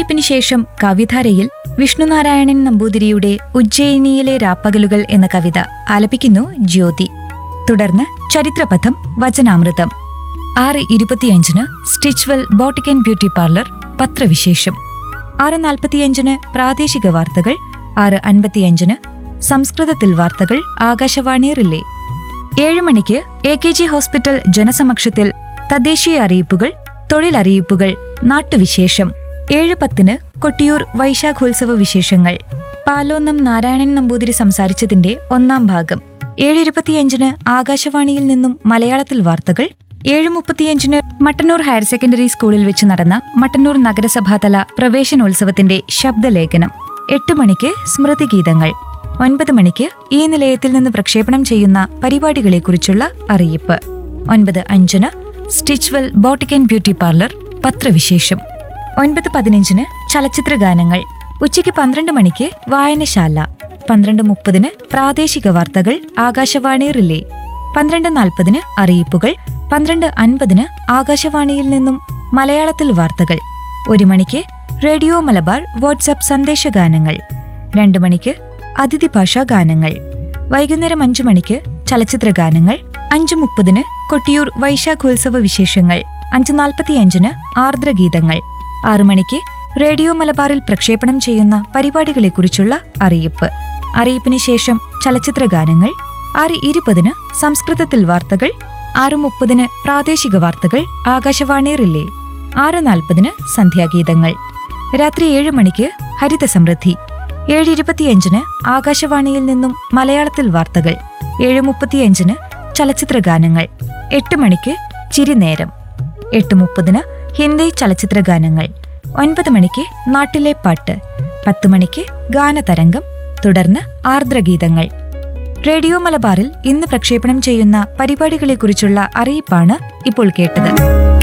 അറിയിപ്പിന് ശേഷം കവിധാരയിൽ വിഷ്ണുനാരായണൻ നമ്പൂതിരിയുടെ ഉജ്ജയിനിയിലെ രാപ്പകലുകൾ എന്ന കവിത ആലപിക്കുന്നു ജ്യോതി തുടർന്ന് ചരിത്രപഥം വചനാമൃതം ആറ് ഇരുപത്തിയഞ്ചിന് Stitchwell Boutique and Beauty Parlour പത്രവിശേഷം ആറ് നാൽപ്പത്തിയഞ്ചിന് പ്രാദേശിക വാർത്തകൾ ആറ് അൻപത്തിയഞ്ചിന് സംസ്കൃതത്തിൽ വാർത്തകൾ ആകാശവാണി റിലേ ഏഴ് മണിക്ക് എ കെ ജി ഹോസ്പിറ്റൽ ജനസമക്ഷത്തിൽ തദ്ദേശീയ അറിയിപ്പുകൾ തൊഴിലറിയിപ്പുകൾ നാട്ടുവിശേഷം ഏഴ് പത്തിന് കൊട്ടിയൂർ വൈശാഖോത്സവ വിശേഷങ്ങൾ പാലോന്നം നാരായണൻ നമ്പൂതിരി സംസാരിച്ചതിന്റെ ഒന്നാം ഭാഗം ഏഴ് ഇരുപത്തിയഞ്ചിന് ആകാശവാണിയിൽ നിന്നും മലയാളത്തിൽ വാർത്തകൾ ഏഴ് മുപ്പത്തിയഞ്ചിന് മട്ടന്നൂർ ഹയർ സെക്കൻഡറി സ്കൂളിൽ വെച്ച് നടന്ന മട്ടന്നൂർ നഗരസഭാതല പ്രവേശനോത്സവത്തിന്റെ ശബ്ദലേഖനം എട്ട് മണിക്ക് സ്മൃതിഗീതങ്ങൾ ഒൻപത് മണിക്ക് ഈ നിലയത്തിൽ നിന്ന് പ്രക്ഷേപണം ചെയ്യുന്ന പരിപാടികളെക്കുറിച്ചുള്ള അറിയിപ്പ് ഒൻപത് അഞ്ചിന് Stitchwell Boutique and Beauty Parlour പത്രവിശേഷം ഒൻപത് പതിനഞ്ചിന് ചലച്ചിത്ര ഗാനങ്ങൾ ഉച്ചയ്ക്ക് പന്ത്രണ്ട് മണിക്ക് വായനശാല പന്ത്രണ്ട് മുപ്പതിന് പ്രാദേശിക വാർത്തകൾ ആകാശവാണി റിലേ പന്ത്രണ്ട് നാൽപ്പതിന് അറിയിപ്പുകൾ പന്ത്രണ്ട് അൻപതിന് ആകാശവാണിയിൽ നിന്നും മലയാളത്തിൽ വാർത്തകൾ ഒരു മണിക്ക് റേഡിയോ മലബാർ വാട്സാപ്പ് സന്ദേശഗാനങ്ങൾ രണ്ട് മണിക്ക് അതിഥി ഭാഷാ ഗാനങ്ങൾ വൈകുന്നേരം അഞ്ചു മണിക്ക് ചലച്ചിത്ര ഗാനങ്ങൾ അഞ്ചു മുപ്പതിന് കൊട്ടിയൂർ വൈശാഖോത്സവ വിശേഷങ്ങൾ അഞ്ച് നാൽപ്പത്തിയഞ്ചിന് ആർദ്രഗീതങ്ങൾ ആറു മണിക്ക് റേഡിയോ മലബാറിൽ പ്രക്ഷേപണം ചെയ്യുന്ന പരിപാടികളെക്കുറിച്ചുള്ള അറിയിപ്പ് അറിയിപ്പിന് ശേഷം ചലച്ചിത്ര ഗാനങ്ങൾ ആറ് ഇരുപതിന് സംസ്കൃതത്തിൽ വാർത്തകൾ ആറ് മുപ്പതിന് പ്രാദേശിക വാർത്തകൾ ആകാശവാണി റിലേ ആറ് നാൽപ്പതിന് സന്ധ്യാഗീതങ്ങൾ രാത്രി ഏഴ് മണിക്ക് ഹരിത സമൃദ്ധി ഏഴ് ഇരുപത്തിയഞ്ചിന് ആകാശവാണിയിൽ നിന്നും മലയാളത്തിൽ വാർത്തകൾ ഏഴ് മുപ്പത്തിയഞ്ചിന് ചലച്ചിത്ര ഗാനങ്ങൾ എട്ട് മണിക്ക് ചിരിനേരം എട്ട് മുപ്പതിന് ഹിന്ദി ചലച്ചിത്ര ഗാനങ്ങൾ ഒൻപത് മണിക്ക് നാട്ടിലെ പാട്ട് പത്ത് മണിക്ക് ഗാനതരംഗം തുടർന്ന് ആർദ്രഗീതങ്ങൾ റേഡിയോ മലബാറിൽ ഇന്ന് പ്രക്ഷേപണം ചെയ്യുന്ന പരിപാടികളെക്കുറിച്ചുള്ള അറിയിപ്പാണ് ഇപ്പോൾ കേട്ടത്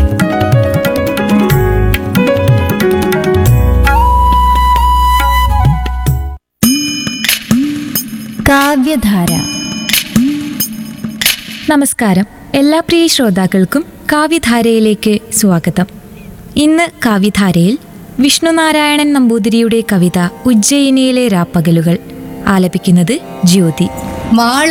കാവ്യധാര നമസ്കാരം എല്ലാ പ്രിയ ശ്രോതാക്കൾക്കും കാവ്യധാരയിലേക്ക് സ്വാഗതം ഇന്ന് കാവ്യധാരയിൽ വിഷ്ണുനാരായണൻ നമ്പൂതിരിയുടെ കവിത ഉജ്ജയിനിയിലെ രാപ്പകലുകൾ ആലപിക്കുന്നത് ജ്യോതി മാള